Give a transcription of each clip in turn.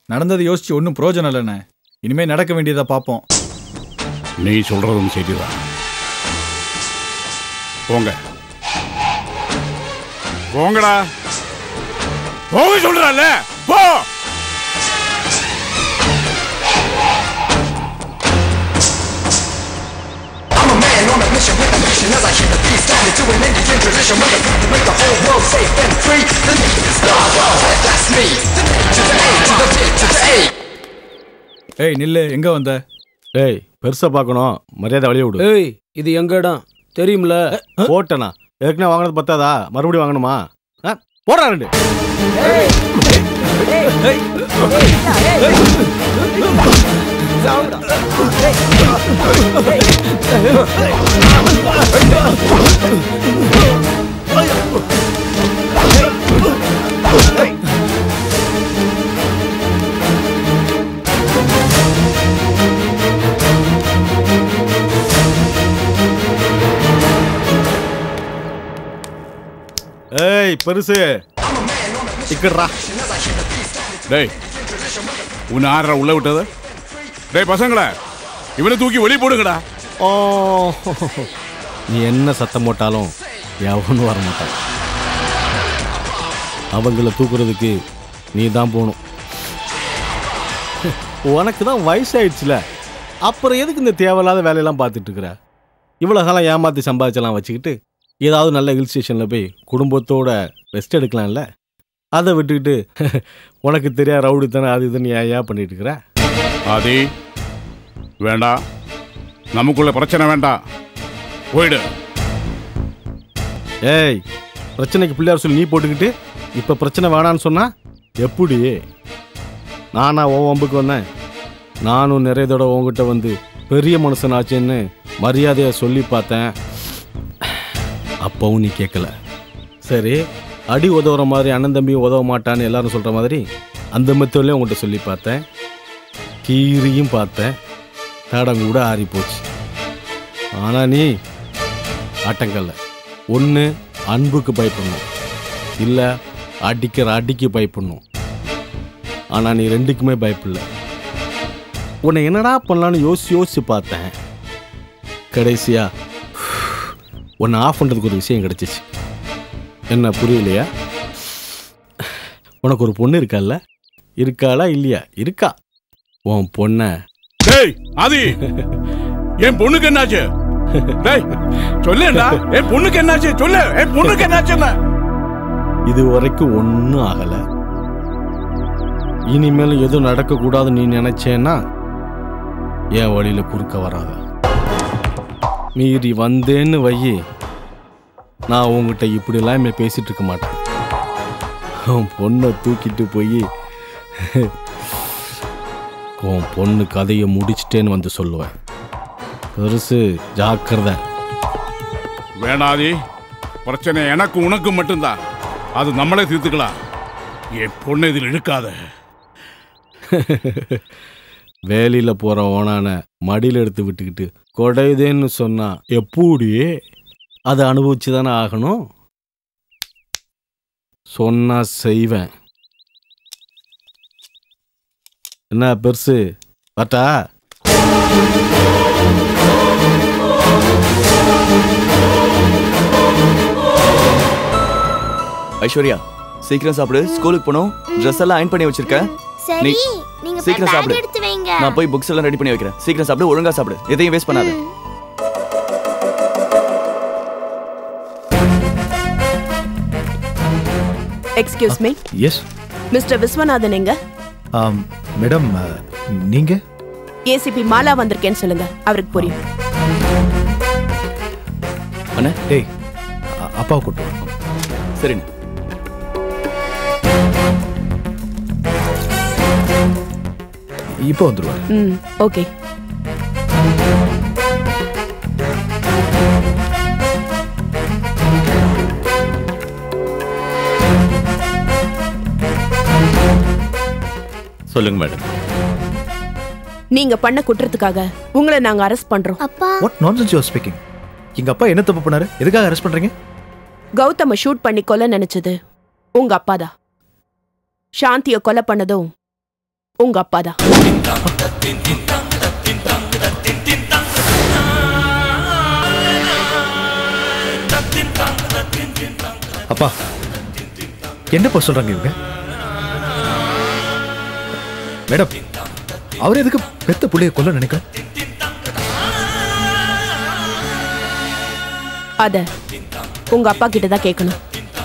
நடந்ததை யோசிச்சு ஒன்றும் பிரயோஜனம் இல்லைண்ணே இனிமே நடக்க வேண்டியதை பார்ப்போம் நீ சொல்றதும் சரிதான் போங்க போங்கடா போக சொல்றல போ I'm a man on a mission with a mission as I hit the beat, standing to an Indian tradition with a plan to make the whole world safe and free. The name is God, God, that's me. The name to the A, to the B, to the A. ஏய் நில்லு எங்க வந்த டேய் பெருசா பார்க்கணும் மரியாதை வழிய விடு ஏய் இது எங்க இடம் தெரியும்ல போட்டேனா ஏற்கனவே வாங்கினது பத்தாதா மறுபடியும் வாங்கணுமா ஆ, போடா ரெண்டு ஏய் பெருசு இக்கட்ரா டேய் உன்னை ஆடுற உள்ள விட்டது டேய் பசங்களா இவனை தூக்கி வெளியே போடுங்கடா ஓ நீ என்ன சத்தம் போட்டாலும் எவனும் வர மாட்டான் அவங்கள தூக்குறதுக்கு நீ தான் போகணும் உனக்கு தான் வயசாயிடுச்சுல அப்புறம் எதுக்கு இந்த தேவையில்லாத வேலையெல்லாம் பார்த்துட்டு இருக்கிற இவ்வளோ காலம் ஏமாற்றி சம்பாதிச்செல்லாம் வச்சுக்கிட்டு ஏதாவது நல்ல ஹில் ஸ்டேஷனில் போய் குடும்பத்தோட ரெஸ்ட் எடுக்கலாம்ல அதை விட்டுக்கிட்டு உனக்கு தெரியாத ரவுடித்தனம் அது இதுன்னு ஏன் ஏன் பண்ணிட்டு இருக்கிற ஆதி வேண்டாம் நமக்குள்ள பிரச்சனை வேண்டாம் போயிடு ஏய் பிரச்சனைக்கு பிள்ளையார் சொல்லி நீ போட்டுக்கிட்டு இப்போ பிரச்சனை வேணான்னு சொன்னா எப்படி நானா ஓ வம்புக்கு வந்தேன் நானும் நிறைய தடவை உங்ககிட்ட வந்து பெரிய மனுஷனாச்சேன்னு மரியாதையை சொல்லி பார்த்தேன் அப்பவும் நீ கேட்கல சரி அடி உதவுற மாதிரி அண்ணன் தம்பியும் உதவ மாட்டான்னு எல்லாரும் சொல்கிற மாதிரி அந்த மெத்தோட்லேயும் உங்கள்கிட்ட சொல்லி பார்த்தேன் கீரியும் பார்த்தேன் தடம் கூட ஆறி போச்சு ஆனால் நீ ஆட்டங்கல்ல ஒன்று அன்புக்கு பயப்படணும் இல்லை அடிக்கிற அடிக்கு பயப்படணும் ஆனால் நீ ரெண்டுக்குமே பயப்படல உன்னை என்னடா பண்ணலான்னு யோசிச்சு யோசிச்சு பார்த்தேன் கடைசியா உன்னை ஆஃப் பண்ணுறதுக்கு ஒரு விஷயம் கிடைச்சிச்சு என்ன புரியலையா உனக்கு ஒரு பொண்ணு இருக்கால்ல இருக்காளா இல்லையா இருக்கா உன் பொண்ணை டேய் ஆதி என் பொண்ணுக்கு என்னாச்சு டேய் சொல்லேன்டா என் பொண்ணுக்கு என்னாச்சு சொல்லு என் பொண்ணுக்கு என்னாச்சுன்னு இது வரைக்கும் ஒன்றும் ஆகலை இனிமேல் எதுவும் நடக்கக்கூடாதுன்னு நீ நினைச்சேன்னா என் வழியில குறுக்க வராத மீறி வந்தேன்னு வையி நான் உங்ககிட்ட இப்படிலாம் இனிமே பேசிட்டு இருக்க மாட்டேன் உன் பொண்ணை தூக்கிட்டு போய் உன் பொண்ணு கதையை முடிச்சிட்டேன்னு வந்து சொல்லுவேன் பெருசு ஜாக்கிரதை வேணாதி பிரச்சனை எனக்கு உனக்கு மட்டும்தான் அது நம்மளே தீர்த்துக்கலாம் என் பொண்ணு இதில் இழுக்காத வேலியில் போகிற ஓனான மடியில் எடுத்து விட்டுக்கிட்டு கொடையுதேன்னு சொன்னா எப்படி அதை அனுபவிச்சு தானே ஆகணும் சொன்னா செய்வேன் என்ன பெருசு பாட்டா ஐஸ்வர்யா சீக்கிரம் சாப்பிடு ஸ்கூலுக்கு போகணும் ட்ரெஸ் எல்லாம் அயன் பண்ணி வச்சிருக்கேன் சரி நீ நீங்க போய் சீக்கிரம் bag சாப்பிடு. எடுத்து வைங்க நான் போய் புக்ஸ் எல்லாம் ரெடி பண்ணி வைக்கிறேன் சீக்கிரம் சாப்பிடு ஒழுங்கா சாப்பிடு எதையும் வேஸ்ட் பண்ணாத excuse me yes mister Viswanathan எங்க மேடம் நீங்க ஏசிபி மாலா வந்திருக்கேன்னு சொல்லுங்க அவருக்கு புரியும் அண்ணா டேய் அ- அப்பாவை கூட்டு வா. சரிண்ணே இப்போ வந்துருவாரு ம் ஓகே சொல்லுங்க மேடம் நீங்க பண்ண குற்றத்துக்காக உங்களை நாங்க அரெஸ்ட் பண்றோம் அப்பா வாட் நான்சென்ஸ் யூ ஸ்பீக்கிங் எங்க அப்பா என்ன தப்பு பண்ணாரு எதுக்காக அரெஸ்ட் பண்றீங்க கௌதம ஷூட் பண்ணி கொல்ல நினைச்சது உங்க அப்பாதான் சாந்திய கொலை பண்ணதும் உங்க அப்பா தான் அப்பா என்னப்பா சொல்றாங்க இவங்க மேடம் அவர் எதுக்கு பெத்த புள்ளைய கொல்ல நினைக்கிறோம் அத உங்க அப்பா கிட்ட தான் கேட்கணும்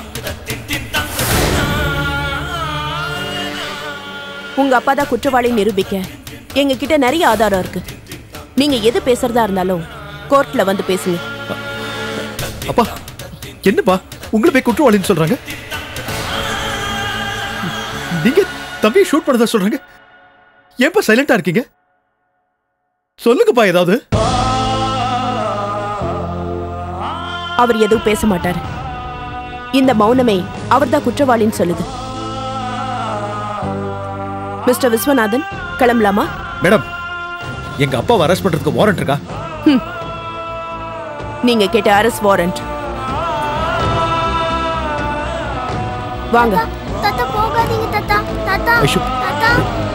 உங்க அப்பா தான் குற்றவாளி நிரூபிக்க எங்க கிட்ட நிறைய ஆதாரம் இருக்கு நீங்க எது பேசுறதா இருந்தாலும் கோர்ட்ல வந்து பேசுங்க அப்பா என்னப்பா உங்களை போய் குற்றவாளின்னு சொல்றாங்க நீங்க தம்பியை ஷூட் பண்ணதா சொல்றாங்க ஏன்பா சைலண்டா இருக்கீங்க சொல்லுங்கப்பா ஏதாவது அவர் எதுவும் பேச மாட்டாரு இந்த மௌனமே அவர்தான் குற்றவாளின்னு சொல்லுது மிஸ்டர் விஸ்வநாதன் கிளம்பலாமா மேடம் எங்க அப்பாவை அரெஸ்ட் பண்றதுக்கு வாரண்ட் இருக்கா நீங்க கேட்ட அரஸ் வாரண்ட் வாங்க தாத்தா போகாதீங்க தாத்தா தாத்தா ஐஷு. தாத்தா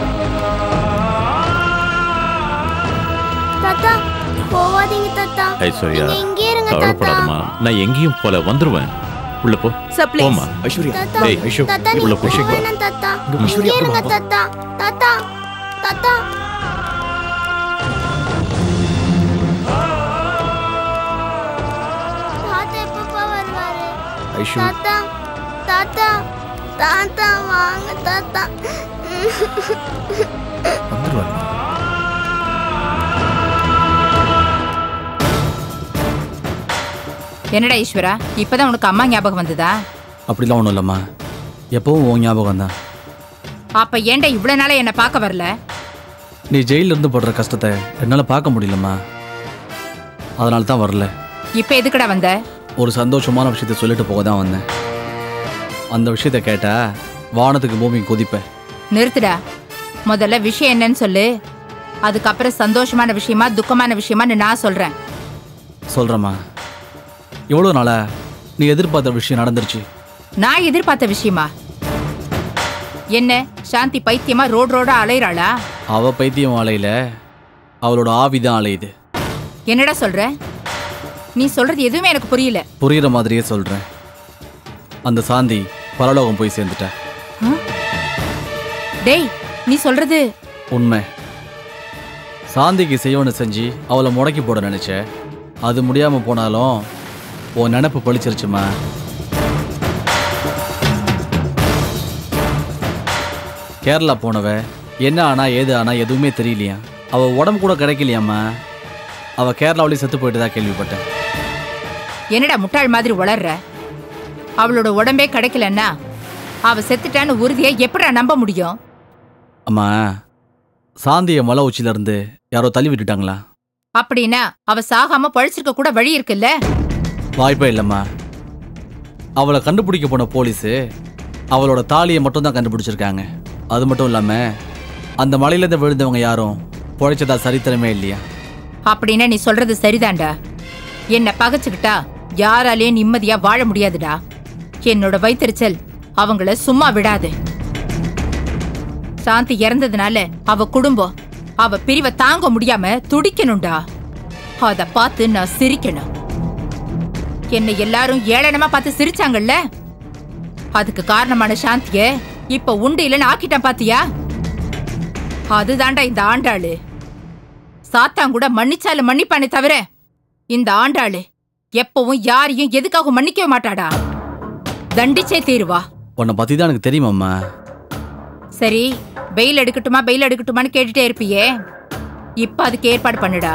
தாத்தா போகாதீங்க தாத்தா ஐஸ்வர்யா நீங்க இங்கே இருங்க தாத்தா கவலைப்படாதம்மா நான் எங்கேயும் போல வந்துருவேன் உள்ள போ சார் ப்ளீஸ் போமா ஐஸ்வர்யா தாத்தா டேய், ஐஷு, தாத்தா உள்ள நீங்க போ. போக வேணாம் தாத்தா இங்க இங்கே ஐஸ்வர்யா, இருங்க அப்புறம் தாத்தா தாத்தா தாத்தா தாத்தா எப்பப்பா வருவாரு ஐஷு தாத்தா தாத்தா தாத்தா வாங்க தாத்தா வந்துருவாரு என்னடா ஈஸ்வரா இப்பதான் உனக்கு அம்மா ஞாபகம் வந்ததா அப்படிலாம் ஒன்றும் இல்லைம்மா எப்பவும் உன் ஞாபகம் தான் அப்ப ஏன்டா இவ்வளவு நாளா என்ன பார்க்க வரல நீ ஜெயில்ல இருந்து படுற கஷ்டத்தை என்னால் பார்க்க முடியலம்மா அதனால தான் வரல இப்ப எதுக்குடா வந்த ஒரு சந்தோஷமான விஷயத்த சொல்லிட்டு போக தான் வந்தேன் அந்த விஷயத்த கேட்டா வானத்துக்கு பூமிக்கு கொதிப்பேன் நிறுத்துடா முதல்ல விஷயம் என்னன்னு சொல்லு அதுக்கப்புறம் சந்தோஷமான விஷயமா துக்கமான விஷயமான்னு நான் சொல்றேன் சொல்கிறேம்மா எவ்வளோ நாளா நீ எதிர்பார்த்த விஷயம் நடந்துருச்சு நான் எதிர்பார்த்த விஷயமா என்ன சாந்தி பைத்தியமா ரோடு ரோடா அலையறாளா அவ பைத்தியம் அலையில அவளோட ஆவி தான் அலையுது என்னடா சொல்ற நீ சொல்றது எதுவுமே எனக்கு புரியல புரியுற மாதிரியே சொல்கிறேன் அந்த சாந்தி பரலோகம் போய் சேர்ந்துட்டா டேய் நீ சொல்றது உண்மை சாந்திக்கு செய்வனை செஞ்சு அவளை முடக்கி போட நினைச்ச அது முடியாம போனாலும் உன் நினப்பு பழிச்சிருச்சுமா கேரளா போனவ என்ன ஆனா ஏது ஆனா எதுவுமே தெரியலையா அவ உடம்பு கூட கிடைக்கலையாம்மா அவ கேரளாவிலேயே செத்து போயிட்டு தான் கேள்விப்பட்டேன் என்னடா முட்டாள் மாதிரி உளர்ற அவளோட உடம்பே கிடைக்கலன்னா அவ செத்துட்டான்னு உறுதியை எப்படிடா நம்ப முடியும் அம்மா சாந்தியை மலை உச்சியில இருந்து யாரோ தள்ளி விட்டுட்டாங்களா அப்படின்னா அவ சாகாம பழிச்சிருக்க கூட வழி இருக்குல்ல வாய்ப்பே இல்லைம்மா அவளை கண்டுபிடிக்க போன போலீஸு அவளோட தாலியை மட்டும் தான் கண்டுபிடிச்சிருக்காங்க அது மட்டும் இல்லாமல் அந்த மலையிலேருந்து விழுந்தவங்க யாரும் பொழைச்சதா சரித்திரமே இல்லையா அப்படின்னா நீ சொல்றது சரிதான்டா என்ன பகைச்சுக்கிட்டா யாராலையும் நிம்மதியா வாழ முடியாதுடா என்னோட வைத்தறிச்சல் அவங்கள சும்மா விடாது சாந்தி இறந்ததுனால அவ குடும்பம் அவ பிரிவை தாங்க முடியாம துடிக்கணும்டா அத பார்த்து நான் சிரிக்கணும் என்னை எல்லாரும் ஏளனமா பார்த்து சிரிச்சாங்கல்ல அதுக்கு காரணமான சாந்திய இப்ப உண்டு இல்லைன்னு ஆக்கிட்டான் பாத்தியா அதுதான்டா இந்த ஆண்டாளு சாத்தான் கூட மன்னிச்சால மன்னிப்பானே தவிர இந்த ஆண்டாளு எப்பவும் யாரையும் எதுக்காக மன்னிக்கவே மாட்டாடா தண்டிச்சே தீருவா உன்னை பற்றி தான் எனக்கு தெரியுமாம்மா சரி பெயில் எடுக்கட்டுமா பெயில் எடுக்கட்டுமான்னு கேட்டுட்டே இருப்பியே இப்ப அதுக்கு ஏற்பாடு பண்ணுடா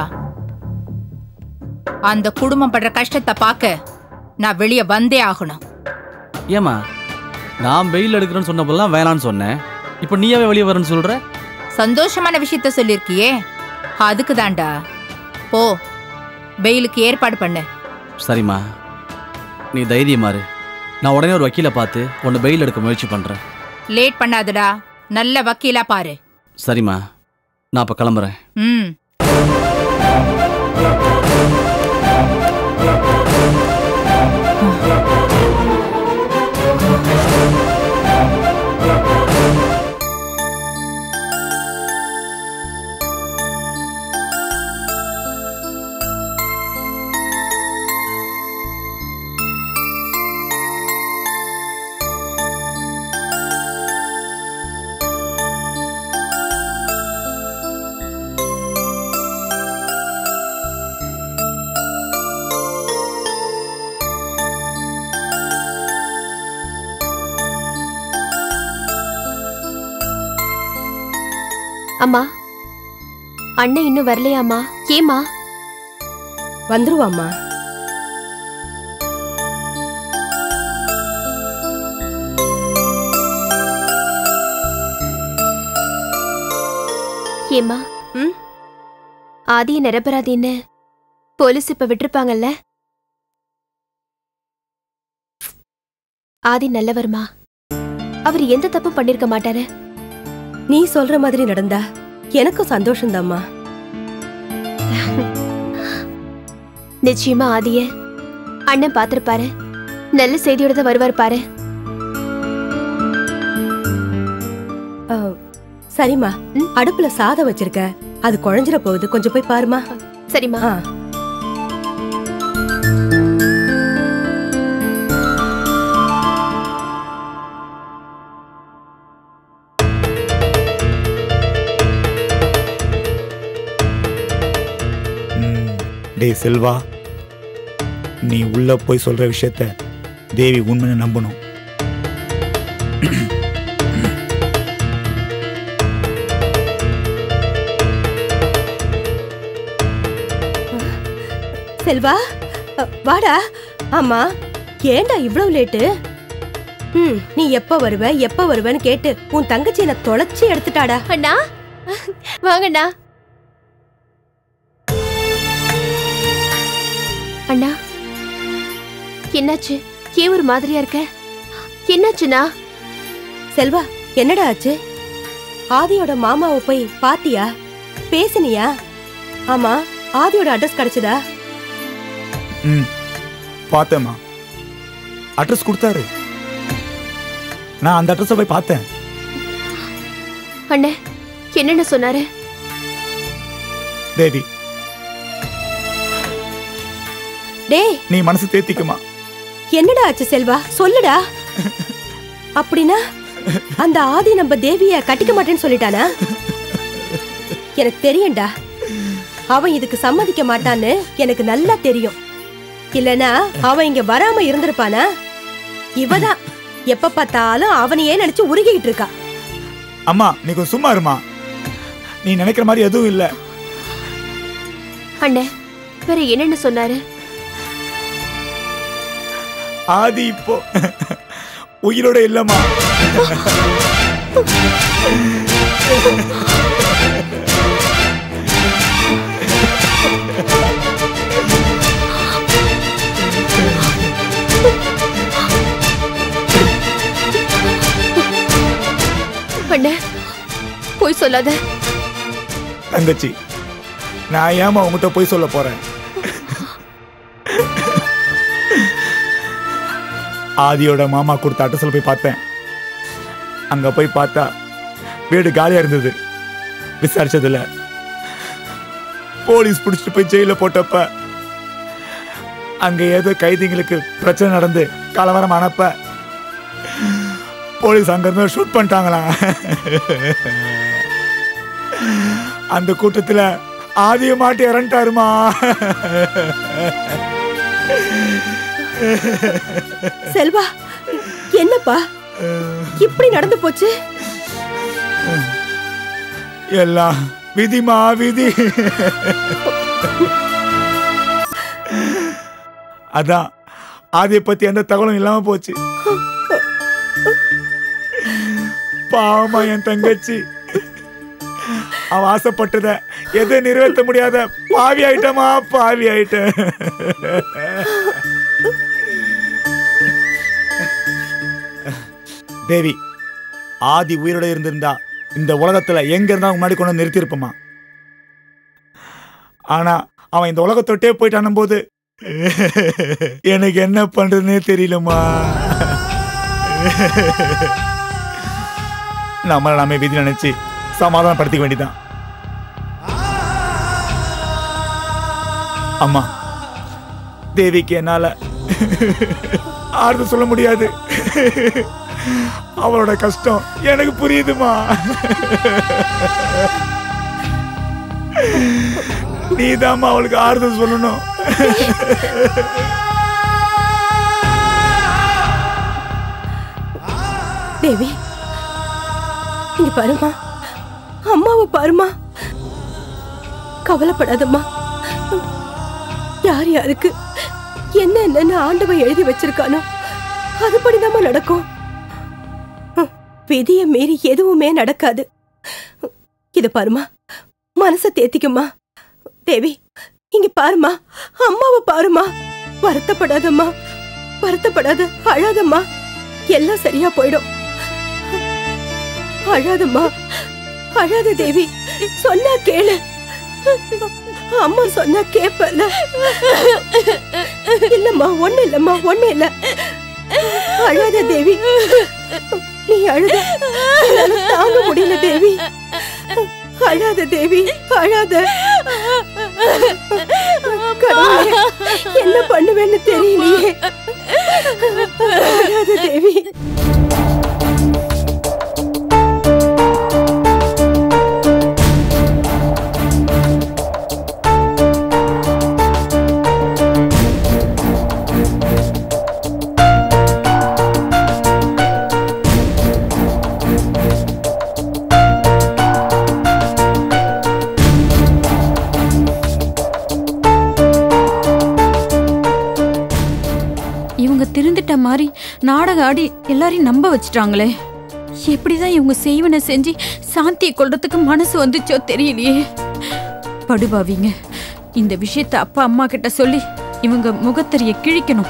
அந்த குடும்பம் படுற கஷ்டத்தை பார்க்க நான் வெளியே வந்தே ஆகணும் ஏம்மா நான் வெயில் எடுக்கிறேன்னு சொன்னப்பெல்லாம் வேணான்னு சொன்னேன் இப்போ நீயாவே வெளியே வரேன்னு சொல்கிற சந்தோஷமான விஷயத்த சொல்லிருக்கியே அதுக்கு தான்டா போ பெயிலுக்கு ஏற்பாடு பண்ணு சரிம்மா நீ தைரியமாரு நான் உடனே ஒரு வக்கீலை பார்த்து உன்னை பெயில் எடுக்க முயற்சி பண்ணுறேன் லேட் பண்ணாதடா நல்ல வக்கீலா பாரு சரிம்மா நான் அப்போ கிளம்புறேன் ம் அம்மா அண்ணன் இன்னும் வரலையாம்மா ஏம்மா வந்துருவாம்மா ஏம்மா ம் ஆதிய நிரபராதின்னு போலீஸ் இப்ப விட்டிருப்பாங்கல்ல ஆதி நல்லவர்மா அவர் எந்த தப்பும் பண்ணிருக்க மாட்டாரு நீ சொல்ற மாதிரி நடந்தா எனக்கும் சந்தோஷம்தாம்மா நிச்சயமா ஆதிய அண்ணன் பாத்திருப்பாரு நல்ல செய்தியோட தான் வருவார் பாரு ஆ, சரிம்மா அடுப்புல சாதம் வச்சிருக்க அது குழஞ்சிட போகுது கொஞ்சம் போய் பாருமா சரிம்மா டேய் செல்வா நீ உள்ள போய் சொல்ற விஷயத்த தேவி உண்மைன்னு நம்பணும் செல்வா அ, வாடா ஆமா ஏன்டா இவ்வளவு லேட்டு ம் நீ எப்ப வருவ எப்ப வருவன்னு கேட்டு உன் தங்கச்சி என்ன தொலைச்சி எடுத்துட்டாடா அண்ணா வாங்கண்ணா அண்ணா என்னாச்சு ஏன் ஒரு மாதிரியா இருக்க என்னாச்சுண்ணா செல்வா என்னடா ஆச்சு ஆதியோட மாமாவை போய் பாத்தியா பேசுனியா ஆமா ஆதியோட அட்ரஸ் கிடைச்சதா ம் பார்த்தேம்மா அட்ரஸ் கொடுத்தாரு நான் அந்த அட்ரஸை போய் பார்த்தேன் அண்ணே என்னென்ன சொன்னாரு தேவி டேய் நீ மனசு தேத்திக்குமா என்னடா ஆச்சு செல்வா சொல்லுடா அப்படின்னா அந்த ஆதி நம்ம தேவிய கட்டிக்க மாட்டேன்னு சொல்லிட்டானா எனக்கு தெரியும்டா அவன் இதுக்கு சம்மதிக்க மாட்டான்னு எனக்கு நல்லா தெரியும் இல்லனா அவன் இங்க வராம இருந்திருப்பானா இவதான் எப்ப பார்த்தாலும் அவனையே நினைச்சு உருகிட்டு இருக்கா அம்மா நீ கொஞ்சம் சும்மா இருமா நீ நினைக்கிற மாதிரி எதுவும் இல்லை அண்ணே வேற என்னென்ன சொன்னாரு ஆதி இப்போ உயிரோட இல்லம்மா அண்ணே போய் சொல்லாத தங்கச்சி நான் ஏமா உங்ககிட்ட போய் சொல்ல போறேன் ஆதியோட மாமா கொடுத்த அட்ரஸ்ல போய் பார்த்தேன் அங்க போய் பார்த்தா வீடு காலியா இருந்தது விசாரிச்சதுல போலீஸ் பிடிச்சிட்டு போய் ஜெயில போட்டப்ப அங்க ஏதோ கைதிங்களுக்கு பிரச்சனை நடந்து கலவரம் ஆனப்ப போலீஸ் அங்க இருந்து ஷூட் பண்ணிட்டாங்களாம் அந்த கூட்டத்துல ஆதிய மாட்டி இறந்துட்டாருமா செல்வா என்னப்பா இப்படி நடந்து போச்சு எல்லாம் விதிமா விதி அதான் ஆதிய பத்தி எந்த தகவலும் இல்லாம போச்சு பாவமா என் தங்கச்சி அவன் ஆசைப்பட்டத எதை நிறைவேற்ற முடியாத பாவி ஆயிட்டமா பாவி ஆயிட்டேன் தேவி ஆதி உயிரோட இருந்திருந்தா இந்த உலகத்துல எங்க இருந்தா முன்னாடி கொண்டு வந்து நிறுத்தியிருப்போமா ஆனா அவன் இந்த உலகத்தொட்டே போயிட்டானும் போது எனக்கு என்ன பண்றதுன்னே தெரியலம்மா நம்மள நாம விதி நினைச்சு சமாதானப்படுத்திக்க வேண்டியதான் அம்மா தேவிக்கு என்னால ஆறுதல் சொல்ல முடியாது அவளோட கஷ்டம் எனக்கு புரியுதுமா நீதாம்மா அவளுக்கு ஆறுதல் சொல்லணும் தேவி இங்க பாருமா அம்மாவை பாருமா கவலைப்படாதம்மா யார் யாருக்கு என்ன என்னன்னு ஆண்டவன் எழுதி வச்சிருக்கானோ அதுபடிதாம்மா நடக்கும் விதிய மீறி எதுவுமே நடக்காது இத பாருமா மனச தேத்திக்குமா தேவி இங்க பாருமா அம்மாவை பாருமா வருத்தப்படாதம்மா வருத்தப்படாத அழாதம்மா எல்லாம் சரியா போயிடும் அழாதம்மா அழாத தேவி சொன்னா கேளு அம்மா சொன்னா கேப்பல இல்லம்மா ஒண்ணு இல்லம்மா ஒண்ணு இல்ல அழாத தேவி நீ அழுத என்னால தாங்க முடியல தேவி அழாத தேவி அழாத கடவுளே, என்ன பண்ணுவேன்னு தெரியலையே அழாத தேவி இவங்க திருந்துட்ட மாதிரி நாடகம் ஆடி எல்லாரையும் நம்ப வச்சுட்டாங்களே எப்படிதான் இவங்க செய்வனை செஞ்சு சாந்தியை கொள்றதுக்கு மனசு வந்துச்சோ தெரியலையே படுபாவிங்க இந்த விஷயத்த அப்பா அம்மா கிட்ட சொல்லி இவங்க முகத்தறிய கிழிக்கணும்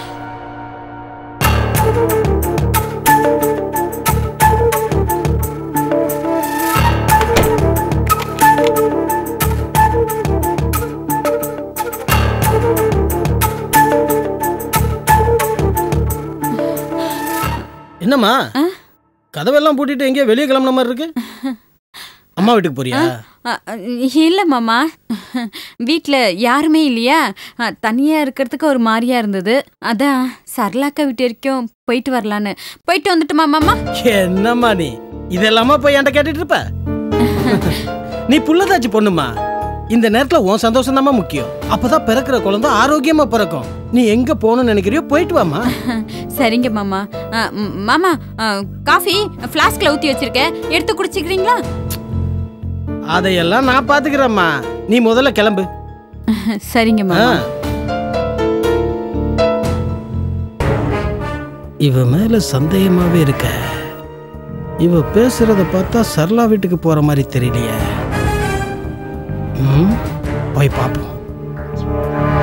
என்னம்மா கதவெல்லாம் பூட்டிட்டு எங்கேயோ வெளியே கிளம்புன மாதிரி இருக்கு அம்மா வீட்டுக்கு போறியா அ, அ, இல்ல மாமா வீட்ல யாருமே இல்லையா அ, தனியா இருக்கிறதுக்கு ஒரு மாதிரியா இருந்தது அதான் சரளாக்கா வீட்டு வரைக்கும் போயிட்டு வரலான்னு போயிட்டு வந்துட்டுமா மாமா என்னம்மா நீ இதெல்லாமா போய் என்கிட்ட கேட்டுட்டு இருப்ப நீ புள்ளதாச்சு பொண்ணுமா இந்த நேரத்துல உன் சந்தோஷம் தாம்மா முக்கியம் அப்பதான் பிறக்கிற குழந்தை ஆரோக்கியமா பிறக்கும் நீ எங்க போகணும்னு நினைக்கிறியோ போயிட்டு வாமா சரிங்க மாமா அ, ம், மாமா அ, காஃபி ஃப்ளாஸ்க்ல ஊத்தி வச்சிருக்கேன் எடுத்து குடிச்சிக்கிறீங்களா அதையெல்லாம் நான் பாத்துக்கிறேம்மா நீ முதல்ல கிளம்பு சரிங்க மாமா இவ மேல சந்தேகமாவே இருக்க இவ பேசுறத பார்த்தா சரளா வீட்டுக்கு போற மாதிரி தெரியலையே ம், போய் பார்ப்போம்